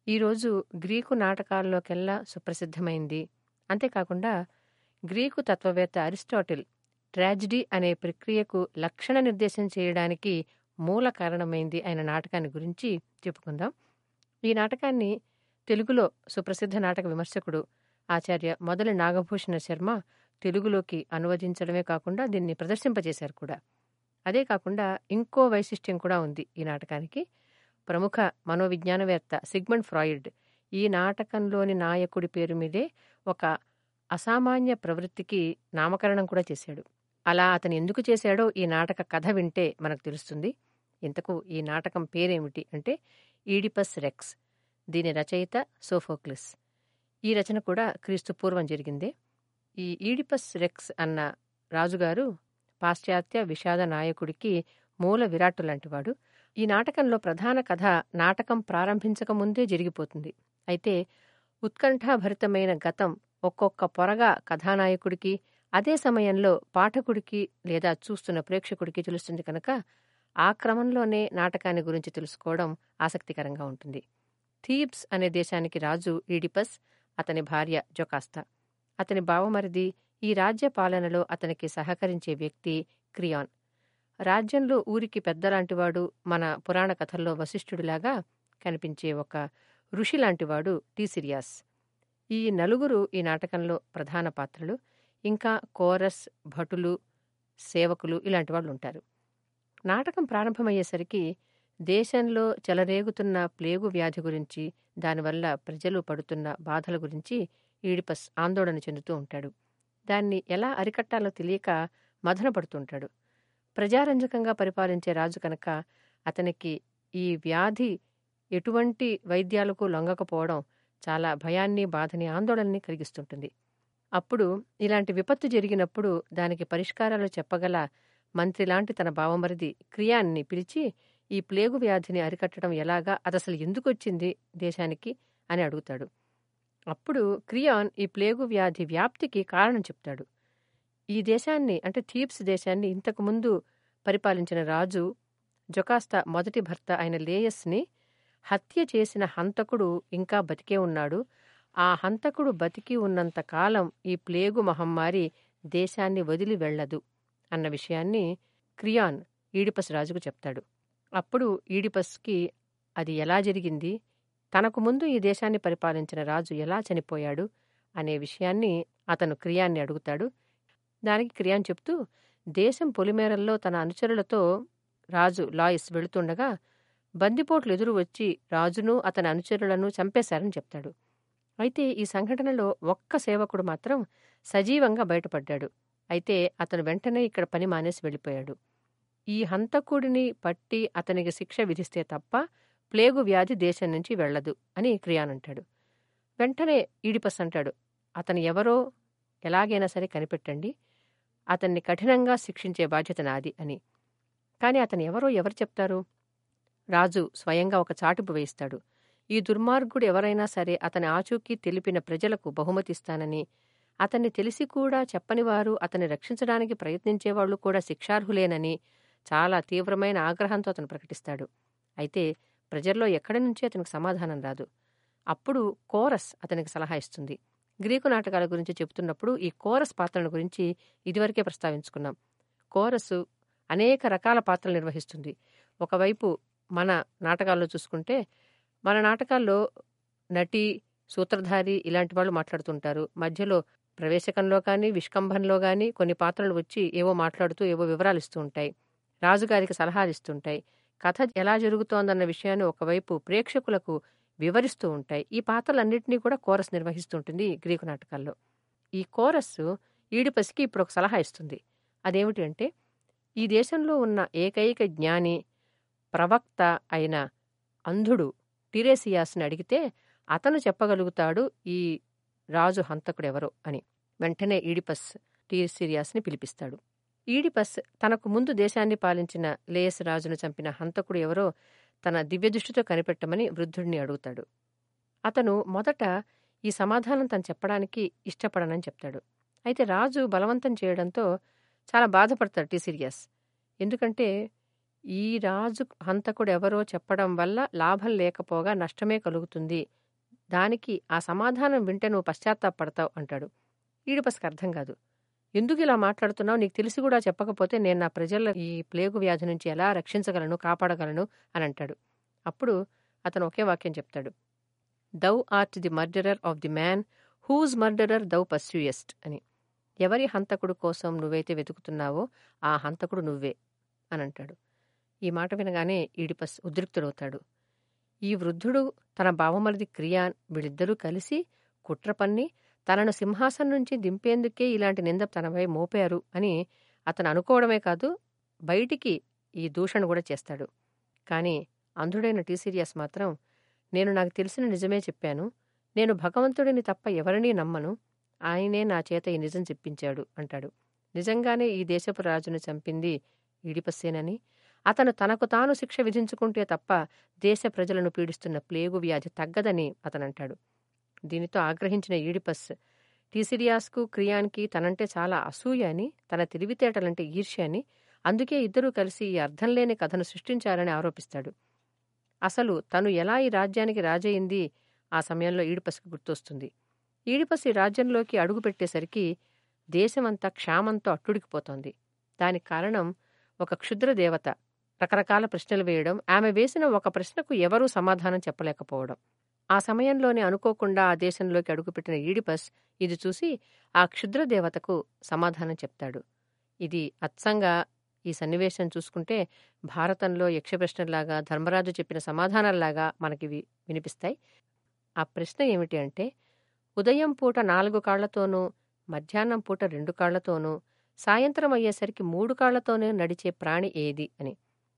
ఈరోజు గ్రీకు నాటకాల్లోకెల్లా సుప్రసిద్ధమైంది అంతేకాకుండా గ్రీకు తత్వవేత్త అరిస్టాటిల్ ట్రాజిడీ అనే ప్రక్రియకు లక్షణ నిర్దేశం చేయడానికి మూల కారణమైంది అయిన నాటకాన్ని గురించి చెప్పుకుందాం ఈ నాటకాన్ని తెలుగులో సుప్రసిద్ధ నాటక విమర్శకుడు ఆచార్య మొదలి నాగభూషణ శర్మ తెలుగులోకి అనువదించడమే కాకుండా దీన్ని ప్రదర్శింపజేశారు కూడా అదే కాకుండా ఇంకో వైశిష్ట్యం కూడా ఉంది ఈ నాటకానికి ప్రముఖ మనోవిజ్ఞానవేత్త సిగ్మండ్ ఫ్రాయిడ్ ఈ నాటకంలోని నాయకుడి పేరు మీదే ఒక అసామాన్య ప్రవృత్తికి నామకరణం కూడా చేశాడు అలా అతను ఎందుకు చేశాడో ఈ నాటక కథ వింటే మనకు తెలుస్తుంది ఇంతకు ఈ నాటకం పేరేమిటి అంటే ఈడిపస్ రెక్స్ దీని రచయిత సోఫోక్లిస్ ఈ రచన కూడా క్రీస్తు పూర్వం జరిగిందే ఈ ఈడిపస్ రెక్స్ అన్న రాజుగారు పాశ్చాత్య విషాద నాయకుడికి మూల విరాట్టు లాంటివాడు ఈ నాటకంలో ప్రధాన కథ నాటకం ప్రారంభించక ముందే జరిగిపోతుంది అయితే ఉత్కంఠాభరితమైన గతం ఒక్కొక్క పొరగా కథానాయకుడికి అదే సమయంలో పాఠకుడికి లేదా చూస్తున్న ప్రేక్షకుడికి తెలుస్తుంది కనుక ఆ క్రమంలోనే నాటకాన్ని గురించి తెలుసుకోవడం ఆసక్తికరంగా ఉంటుంది థీబ్స్ అనే దేశానికి రాజు ఈడిపస్ అతని భార్య జొకాస్తా అతని బావమరిది ఈ రాజ్య పాలనలో అతనికి సహకరించే వ్యక్తి క్రియాన్ రాజ్యంలో ఊరికి పెద్దలాంటివాడు మన పురాణ కథల్లో వశిష్ఠుడిలాగా కనిపించే ఒక ఋషి లాంటివాడు టీసిరియాస్ ఈ నలుగురు ఈ నాటకంలో ప్రధాన పాత్రలు ఇంకా కోరస్ భటులు సేవకులు ఇలాంటి వాళ్ళు ఉంటారు నాటకం ప్రారంభమయ్యేసరికి దేశంలో చెలరేగుతున్న ప్లేగు వ్యాధి గురించి దానివల్ల ప్రజలు పడుతున్న బాధల గురించి ఈడిపస్ ఆందోళన చెందుతూ ఉంటాడు దాన్ని ఎలా అరికట్టాలో తెలియక మదన పడుతుంటాడు ప్రజారంజకంగా పరిపాలించే రాజు కనుక అతనికి ఈ వ్యాధి ఎటువంటి వైద్యాలకు లొంగకపోవడం చాలా భయాన్ని బాధని ఆందోళనని కలిగిస్తుంటుంది అప్పుడు ఇలాంటి విపత్తు జరిగినప్పుడు దానికి పరిష్కారాలు చెప్పగల మంత్రిలాంటి తన బావమరిది క్రియాన్ని పిలిచి ఈ ప్లేగు వ్యాధిని అరికట్టడం ఎలాగా అదసలు ఎందుకు వచ్చింది దేశానికి అని అడుగుతాడు అప్పుడు క్రియాన్ ఈ ప్లేగు వ్యాధి వ్యాప్తికి కారణం చెప్తాడు ఈ దేశాన్ని అంటే థీప్స్ దేశాన్ని ఇంతకుముందు పరిపాలించిన రాజు జొకాస్తా మొదటి భర్త అయిన లేయస్ని హత్య చేసిన హంతకుడు ఇంకా బతికే ఉన్నాడు ఆ హంతకుడు బతికి ఉన్నంత కాలం ఈ ప్లేగు మహమ్మారి దేశాన్ని వదిలి వెళ్లదు అన్న విషయాన్ని క్రియాన్ ఈడిపస్ రాజుకు చెప్తాడు అప్పుడు ఈడిపస్కి అది ఎలా జరిగింది తనకు ముందు ఈ దేశాన్ని పరిపాలించిన రాజు ఎలా చనిపోయాడు అనే విషయాన్ని అతను క్రియాన్ని అడుగుతాడు దానికి క్రియాన్ చెప్తూ దేశం పొలిమేరల్లో తన అనుచరులతో రాజు లాయిస్ వెళుతుండగా బందిపోట్లు ఎదురు వచ్చి రాజును అతని అనుచరులను చంపేశారని చెప్తాడు అయితే ఈ సంఘటనలో ఒక్క సేవకుడు మాత్రం సజీవంగా బయటపడ్డాడు అయితే అతను వెంటనే ఇక్కడ పని మానేసి వెళ్ళిపోయాడు ఈ హంతకుడిని పట్టి అతనికి శిక్ష విధిస్తే తప్ప ప్లేగు వ్యాధి దేశం నుంచి వెళ్లదు అని క్రియానంటాడు వెంటనే ఈడిపస్ అంటాడు అతను ఎవరో ఎలాగైనా సరే కనిపెట్టండి అతన్ని కఠినంగా శిక్షించే బాధ్యత నాది అని కాని అతను ఎవరో ఎవరు చెప్తారు రాజు స్వయంగా ఒక చాటుపు వేయిస్తాడు ఈ దుర్మార్గుడు ఎవరైనా సరే అతని ఆచూకీ తెలిపిన ప్రజలకు బహుమతిస్తానని అతన్ని తెలిసి కూడా చెప్పనివారు అతన్ని రక్షించడానికి ప్రయత్నించేవాళ్లు కూడా శిక్షార్హులేనని చాలా తీవ్రమైన ఆగ్రహంతో అతను ప్రకటిస్తాడు అయితే ప్రజల్లో ఎక్కడి నుంచి అతనికి సమాధానం రాదు అప్పుడు కోరస్ అతనికి సలహా ఇస్తుంది గ్రీకు నాటకాల గురించి చెబుతున్నప్పుడు ఈ కోరస్ పాత్రల గురించి ఇదివరకే ప్రస్తావించుకున్నాం కోరసు అనేక రకాల పాత్రలు నిర్వహిస్తుంది ఒకవైపు మన నాటకాల్లో చూసుకుంటే మన నాటకాల్లో నటి సూత్రధారి ఇలాంటి వాళ్ళు మాట్లాడుతుంటారు మధ్యలో ప్రవేశకంలో కానీ విష్కంభంలో కానీ కొన్ని పాత్రలు వచ్చి ఏవో మాట్లాడుతూ ఏవో వివరాలు ఇస్తూ ఉంటాయి రాజుగారికి సలహాలు ఇస్తుంటాయి కథ ఎలా జరుగుతోందన్న విషయాన్ని ఒకవైపు ప్రేక్షకులకు వివరిస్తూ ఉంటాయి ఈ పాత్రలన్నింటినీ కూడా కోరస్ నిర్వహిస్తుంటుంది గ్రీకు నాటకాల్లో ఈ కోరస్ ఈడిపసికి ఇప్పుడు ఒక సలహా ఇస్తుంది అదేమిటి అంటే ఈ దేశంలో ఉన్న ఏకైక జ్ఞాని ప్రవక్త అయిన అంధుడు టిరేసియాస్ని అడిగితే అతను చెప్పగలుగుతాడు ఈ రాజు హంతకుడెవరో అని వెంటనే ఈడిపస్ టీసిరియాస్ని పిలిపిస్తాడు ఈడిపస్ తనకు ముందు దేశాన్ని పాలించిన లేయస్ రాజును చంపిన హంతకుడు ఎవరో తన దివ్యదృష్టితో కనిపెట్టమని వృద్ధుడిని అడుగుతాడు అతను మొదట ఈ సమాధానం తను చెప్పడానికి ఇష్టపడనని చెప్తాడు అయితే రాజు బలవంతం చేయడంతో చాలా బాధపడతాడు టీసిరియాస్ ఎందుకంటే ఈ రాజు హంతకుడెవరో చెప్పడం వల్ల లాభం లేకపోగా నష్టమే కలుగుతుంది దానికి ఆ సమాధానం వింటే నువ్వు పశ్చాత్తాపడతావు అంటాడు ఈడిపస్కి అర్థం కాదు ఎందుకు ఇలా మాట్లాడుతున్నావు నీకు తెలిసి కూడా చెప్పకపోతే నేను నా ప్రజల ఈ ప్లేగు వ్యాధి నుంచి ఎలా రక్షించగలను కాపాడగలను అని అంటాడు అప్పుడు అతను ఒకే వాక్యం చెప్తాడు thou art the murderer of the man whose murderer thou pursuest అని ఎవరి హంతకుడు కోసం నువ్వైతే వెతుకుతున్నావో ఆ హంతకుడు నువ్వే అని అంటాడు ఈ మాట వినగానే ఈడిపస్ ఉద్రిక్తుడవుతాడు ఈ వృద్ధుడు తన బావమరిది క్రియాన్ వీళ్ళిద్దరూ కలిసి కుట్ర పన్ని తనను సింహాసనం నుంచి దింపేందుకే ఇలాంటి నింద తనపై మోపారు అని అతను అనుకోవడమే కాదు బయటికి ఈ దూషణ కూడా చేస్తాడు కానీ అంధుడైన టీసీరియస్ మాత్రం నేను నాకు తెలిసిన నిజమే చెప్పాను నేను భగవంతుడిని తప్ప ఎవరినీ నమ్మను ఆయనే నా చేత ఈ నిజం చెప్పించాడు అంటాడు నిజంగానే ఈ దేశపు రాజును చంపింది ఈడిపస్సేనని అతను తనకు తాను శిక్ష విధించుకుంటే తప్ప దేశ ప్రజలను పీడిస్తున్న ప్లేగు వ్యాధి తగ్గదని అతనంటాడు దీనితో ఆగ్రహించిన ఈడిపస్ టీసిరియాస్కు క్రియాన్కి తనంటే చాలా అసూయ అని తన తెలివితేటలంటే ఈర్ష్య అని అందుకే ఇద్దరూ కలిసి ఈ అర్థం లేని కథను సృష్టించారని ఆరోపిస్తాడు అసలు తను ఎలా ఈ రాజ్యానికి రాజయింది ఆ సమయంలో ఈడిపస్కి గుర్తొస్తుంది ఈడిపస్ ఈ రాజ్యంలోకి అడుగుపెట్టేసరికి దేశమంతా క్షామంతో అట్టుడికిపోతోంది దానికి కారణం ఒక క్షుద్ర దేవత రకరకాల ప్రశ్నలు వేయడం ఆమె వేసిన ఒక ప్రశ్నకు ఎవరూ సమాధానం చెప్పలేకపోవడం ఆ సమయంలోనే అనుకోకుండా ఆ దేశంలోకి అడుగుపెట్టిన ఈడిపస్ ఇది చూసి ఆ క్షుద్ర దేవతకు సమాధానం చెప్తాడు ఇది అచ్చంగా ఈ సన్నివేశం చూసుకుంటే భారతంలో యక్షప్రశ్నలాగా ధర్మరాజు చెప్పిన సమాధానాల్లాగా మనకి వినిపిస్తాయి ఆ ప్రశ్న ఏమిటి అంటే ఉదయం పూట నాలుగు కాళ్లతోనూ మధ్యాహ్నం పూట రెండు కాళ్లతోనూ సాయంత్రం అయ్యేసరికి మూడు కాళ్లతోనూ నడిచే ప్రాణి ఏది అని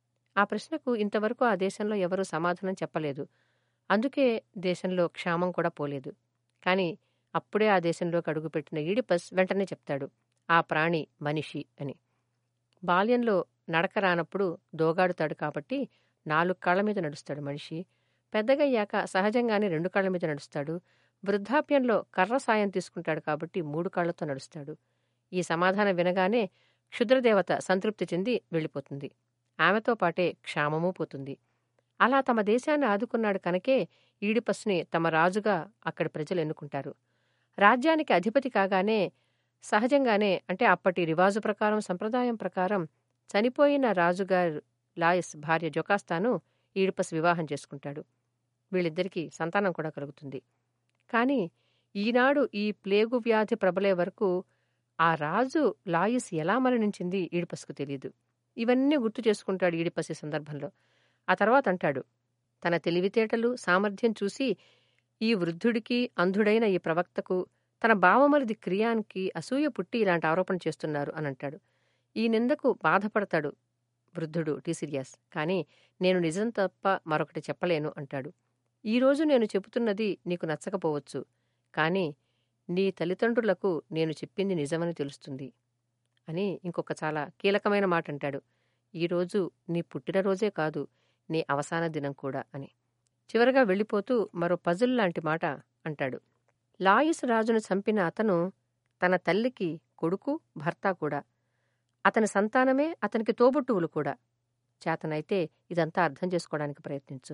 ఆ ప్రశ్నకు ఇంతవరకు ఆ దేశంలో ఎవరూ సమాధానం చెప్పలేదు అందుకే దేశంలో క్షామం కూడా పోలేదు కానీ అప్పుడే ఆ దేశంలోకి అడుగుపెట్టిన ఈడిపస్ వెంటనే చెప్తాడు ఆ ప్రాణి మనిషి అని బాల్యంలో నడక రానప్పుడు దోగాడుతాడు కాబట్టి నాలుగు కాళ్ల మీద నడుస్తాడు మనిషి పెద్దగయ్యాక సహజంగానే రెండు కాళ్ల మీద నడుస్తాడు వృద్ధాప్యంలో కర్ర సాయం తీసుకుంటాడు కాబట్టి మూడు కాళ్లతో నడుస్తాడు ఈ సమాధానం వినగానే క్షుద్రదేవత సంతృప్తి చెంది వెళ్ళిపోతుంది ఆమెతో పాటే క్షామమూ పోతుంది అలా తమ దేశాన్ని ఆదుకున్నాడు కనుకే ఈడిపస్ని తమ రాజుగా అక్కడి ప్రజలు ఎన్నుకుంటారు రాజ్యానికి అధిపతి కాగానే సహజంగానే అంటే అప్పటి రివాజు ప్రకారం సంప్రదాయం ప్రకారం చనిపోయిన రాజుగారు లాయస్ భార్య జొకాస్తాను ఈడిపస్ వివాహం చేసుకుంటాడు వీళ్ళిద్దరికీ సంతానం కూడా కలుగుతుంది కానీ ఈనాడు ఈ ప్లేగు వ్యాధి ప్రబలే వరకు ఆ రాజు లాయిస్ ఎలా మరణించింది ఈడిపస్కు తెలియదు ఇవన్నీ గుర్తు చేసుకుంటాడు ఈడిపస్ ఈ సందర్భంలో ఆ తర్వాత అంటాడు తన తెలివితేటలు సామర్థ్యం చూసి ఈ వృద్ధుడికి అంధుడైన ఈ ప్రవక్తకు తన బావమరిది క్రియానికి అసూయ పుట్టి ఇలాంటి ఆరోపణ చేస్తున్నారు అని అంటాడు ఈ నిందకు బాధపడతాడు వృద్ధుడు టీసిరియాస్ కానీ నేను నిజం తప్ప మరొకటి చెప్పలేను అంటాడు ఈరోజు నేను చెబుతున్నది నీకు నచ్చకపోవచ్చు కానీ నీ తల్లిదండ్రులకు నేను చెప్పింది నిజమని తెలుస్తుంది అని ఇంకొక చాలా కీలకమైన మాట అంటాడు ఈరోజు నీ పుట్టినరోజే కాదు నీ అవసాన దినం కూడా అని చివరగా వెళ్ళిపోతూ మరో పజుల్ లాంటి మాట అంటాడు లాయిస్ రాజును చంపిన అతను తన తల్లికి కొడుకు భర్త కూడా అతని సంతానమే అతనికి తోబుట్టువులు కూడా చేతనైతే ఇదంతా అర్థం చేసుకోవడానికి ప్రయత్నించు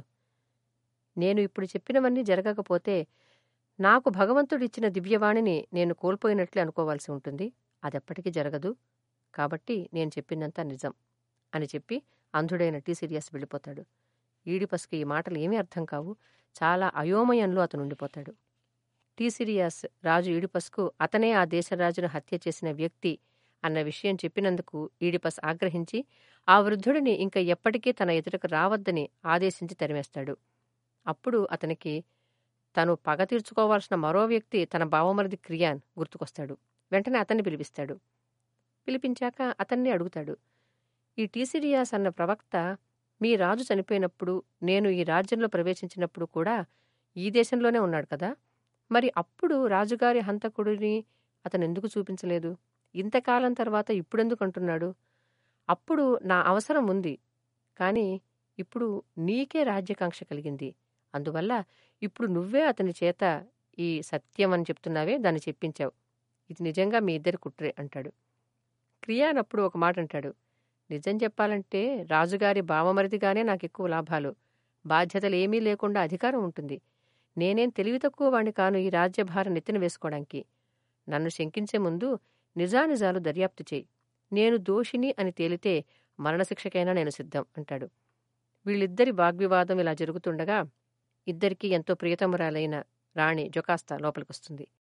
నేను ఇప్పుడు చెప్పినవన్నీ జరగకపోతే నాకు భగవంతుడిచ్చిన దివ్యవాణిని నేను కోల్పోయినట్లే అనుకోవాల్సి ఉంటుంది అదెప్పటికీ జరగదు కాబట్టి నేను చెప్పిందంతా నిజం అని చెప్పి అంధుడైన టీ సీరియస్ వెళ్ళిపోతాడు ఈడిపస్కి ఈ మాటలు ఏమీ అర్థం కావు చాలా అయోమయంలో అతను ఉండిపోతాడు టీ సిరియాస్ రాజు ఈడిపస్కు అతనే ఆ దేశరాజును హత్య చేసిన వ్యక్తి అన్న విషయం చెప్పినందుకు ఈడిపస్ ఆగ్రహించి ఆ వృద్ధుడిని ఇంక ఎప్పటికీ తన ఎదుటకు రావద్దని ఆదేశించి తరిమేస్తాడు అప్పుడు అతనికి తను పగ తీర్చుకోవాల్సిన మరో వ్యక్తి తన బావమరిది క్రియాన్ గుర్తుకొస్తాడు వెంటనే అతన్ని పిలిపిస్తాడు పిలిపించాక అతన్ని అడుగుతాడు ఈ టీసిరియాస్ అన్న ప్రవక్త మీ రాజు చనిపోయినప్పుడు నేను ఈ రాజ్యంలో ప్రవేశించినప్పుడు కూడా ఈ దేశంలోనే ఉన్నాడు కదా మరి అప్పుడు రాజుగారి హంతకుడిని అతను ఎందుకు చూపించలేదు ఇంతకాలం తర్వాత ఇప్పుడెందుకు అంటున్నాడు అప్పుడు నా అవసరం ఉంది కానీ ఇప్పుడు నీకే రాజ్యకాంక్ష కలిగింది అందువల్ల ఇప్పుడు నువ్వే అతని చేత ఈ సత్యం అని చెప్తున్నావే దాన్ని చెప్పించావు ఇది నిజంగా మీ ఇద్దరి కుట్రే అంటాడు క్రియానప్పుడు ఒక మాట అంటాడు నిజం చెప్పాలంటే రాజుగారి బావమరిదిగానే నాకెక్కువ లాభాలు బాధ్యతలేమీ లేకుండా అధికారం ఉంటుంది నేనేం తెలివి తక్కువ వాణ్ణి కాను ఈ రాజ్యభారం నెత్తిన వేసుకోవడానికి నన్ను శంకించే ముందు నిజానిజాలు దర్యాప్తు చేయి నేను దోషిని అని తేలితే మరణశిక్షకైనా నేను సిద్ధం అంటాడు వీళ్ళిద్దరి వాగ్వివాదం ఇలా జరుగుతుండగా ఇద్దరికీ ఎంతో ప్రియతమురాలైన రాణి జొకాస్తా లోపలికొస్తుంది